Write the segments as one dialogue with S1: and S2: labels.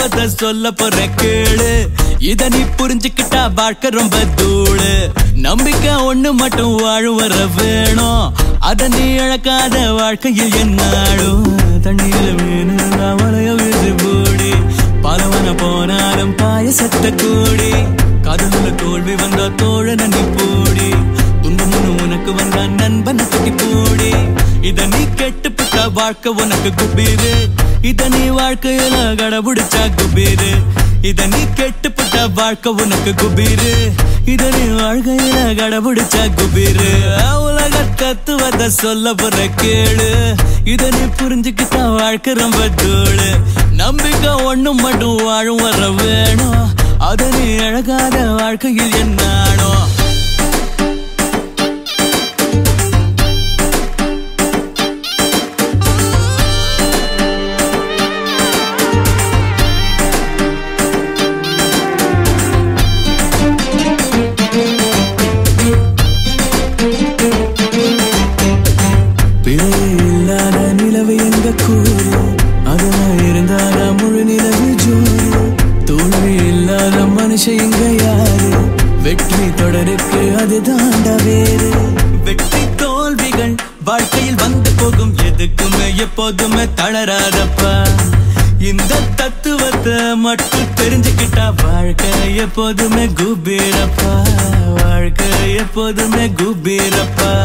S1: தத்துவத்தை சொல்ல போற கேளு இத நீ புரிஞ்சுக்கிட்டா வாழ்க்கை ரொம்ப தூளு நம்பிக்கை ஒண்ணு மட்டும் வாழும் வர வேணும் அத நீ இழக்காத வாழ்க்கையில் என்னாடும் தண்ணீர்ல மீன் வளைய வீசு போடி பலவன போனாலும் பாயசத்தை கூடி காதல தோல்வி வந்தா தோழன நீ போடி துன்பமுன்னு உனக்கு வந்தா நண்பனை கட்டி போடி இத நீ கெட்டுப்பட்ட வாழ்க்கை உனக்கு குபீரு இத நீ வாழ்க்கையில கடபிடிச்சா குபீரு இத நீ கெட்டுப்பட்ட வாழ்க்கை உனக்கு குபீரு இத நீ வாழ்க்கையில கடபிடிச்சா குபீரு உலக தத்துவத்தை சொல்ல போற கேளு இத நீ புரிஞ்சுக்கிட்டா வாழ்க்கை ரொம்ப தூளு நம்பிக்கை ஒண்ணும் மட்டும் வாழும் வர வேணும் அத நீ அழகாத வாழ்க்கையில் என்னானோ பிழையே இல்லாத நிலவு எங்க கூறு அதெல்லாம் இருந்தாத முழு நிலவு ஜோறு தோல்வி இல்லாத மனுஷன் இங்க யாரு வெற்றி தொடருக்கு அது தாண்டா வேறு வெற்றி தோல்விகள் வாழ்க்கையில் வந்து போகும் எதுக்குமே எப்போதுமே தளராதப்பா இந்த தத்துவத்தை மட்டும் தெரிஞ்சுக்கிட்டா வாழ்க்கை எப்போதுமே குபீரப்பா வாழ்க்கை எப்போதுமே குபீரப்பா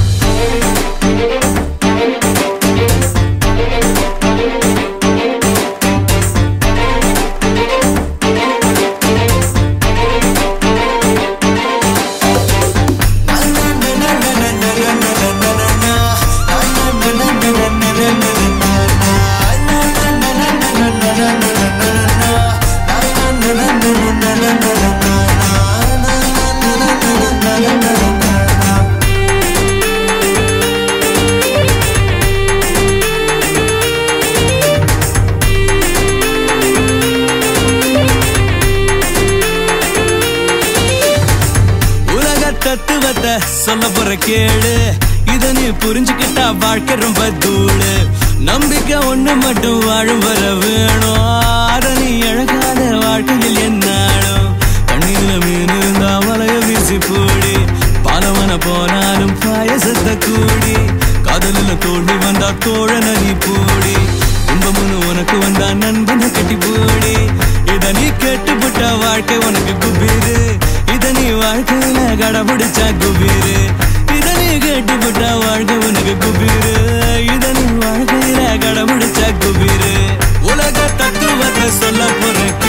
S1: உலக தத்துவத்தை சொல்ல போற கேளு இத நீ புரிஞ்சுக்கிட்டா வாழ்க்கை ரொம்ப தூளு நம்பிக்கை ஒண்ணு மட்டும் வாழும் வர வேணும் அத நீ அழகாத வாழ்க்கையில் என்னாலும் கண்ணீர்ல மீன் இருந்தா வலைய வீசி போடி பாலவன போனாலும் பாயசத்தை கூடி காதலில் தோல்வி வந்தா தோழன நீ போடி துன்பமுன்னு உனக்கு வந்தா நண்பனை கட்டி போடி இத நீ கேட்டுப்பட்ட வாழ்க்கை உனக்கு குபீரு இத நீ வாழ்க்கையில கடபிடிச்சா குபீரு இத நீ கேட்டுப்பட்ட வாழ்க்கை உனக்கு குபீரு இத நீ வாழ்க்கையில கடபிடிச்சா குபீரு உலக தத்துவத்தை சொல்ல போற